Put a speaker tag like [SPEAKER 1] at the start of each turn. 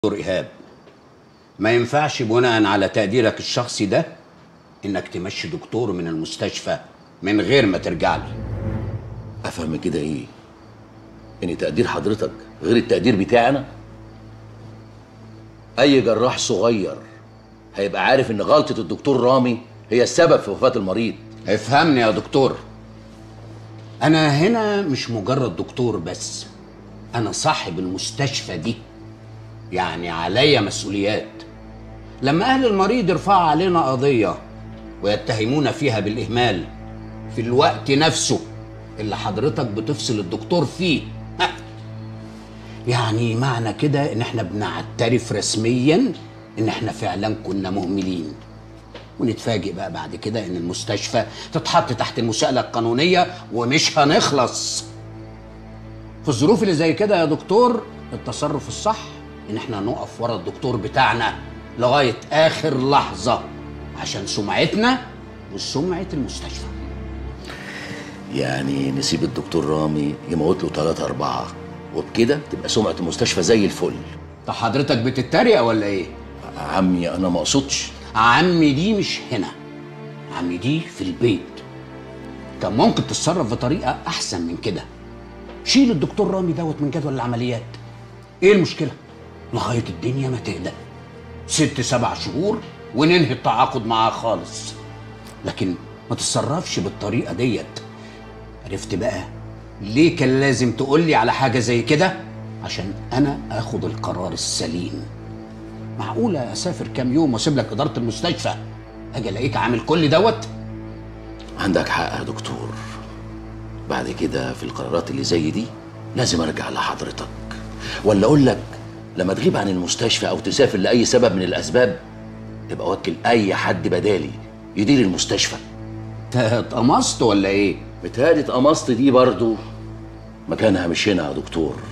[SPEAKER 1] دكتور ايهاب ما ينفعش بناء على تقديرك الشخصي ده انك تمشي دكتور من المستشفى من غير ما ترجع لي
[SPEAKER 2] افهم من كده ايه ان تقدير حضرتك غير التقدير بتاعي انا اي جراح صغير هيبقى عارف ان غلطه الدكتور رامي هي السبب في وفاه المريض
[SPEAKER 1] افهمني يا دكتور انا هنا مش مجرد دكتور بس انا صاحب المستشفى دي يعني عليا مسؤوليات لما اهل المريض يرفعوا علينا قضيه ويتهمونا فيها بالاهمال في الوقت نفسه اللي حضرتك بتفصل الدكتور فيه ها. يعني معنى كده ان احنا بنعترف رسميا ان احنا فعلا كنا مهملين ونتفاجئ بقى بعد كده ان المستشفى تتحط تحت المساءله القانونيه ومش هنخلص في الظروف اللي زي كده يا دكتور التصرف الصح ان احنا نقف ورا الدكتور بتاعنا لغايه اخر لحظه عشان سمعتنا وسمعه المستشفى
[SPEAKER 2] يعني نسيب الدكتور رامي يموت له ثلاثة أربعة وبكده تبقى سمعة المستشفى زي الفل
[SPEAKER 1] طب حضرتك بتتريق ولا ايه
[SPEAKER 2] عمي أنا ما أقصدش
[SPEAKER 1] عمي دي مش هنا عمي دي في البيت كان ممكن تتصرف بطريقه احسن من كده شيل الدكتور رامي دوت من جدول العمليات ايه المشكله لغايه الدنيا ما تهدى ست سبع شهور وننهي التعاقد معاه خالص لكن ما تتصرفش بالطريقه ديت عرفت بقى ليه كان لازم تقولي على حاجه زي كده عشان انا اخد القرار السليم معقوله اسافر كام يوم واسيب لك اداره المستشفى اجي الاقيك عامل كل دوت
[SPEAKER 2] عندك حق يا دكتور بعد كده في القرارات اللي زي دي لازم ارجع لحضرتك ولا اقول لك لما تغيب عن المستشفى او تسافر لاي سبب من الاسباب يبقى وكل اي حد بدالي يدير المستشفى
[SPEAKER 1] انت اتقمصت ولا ايه
[SPEAKER 2] بتهيألي اتقمصت دي برضو مكانها مش هنا يا دكتور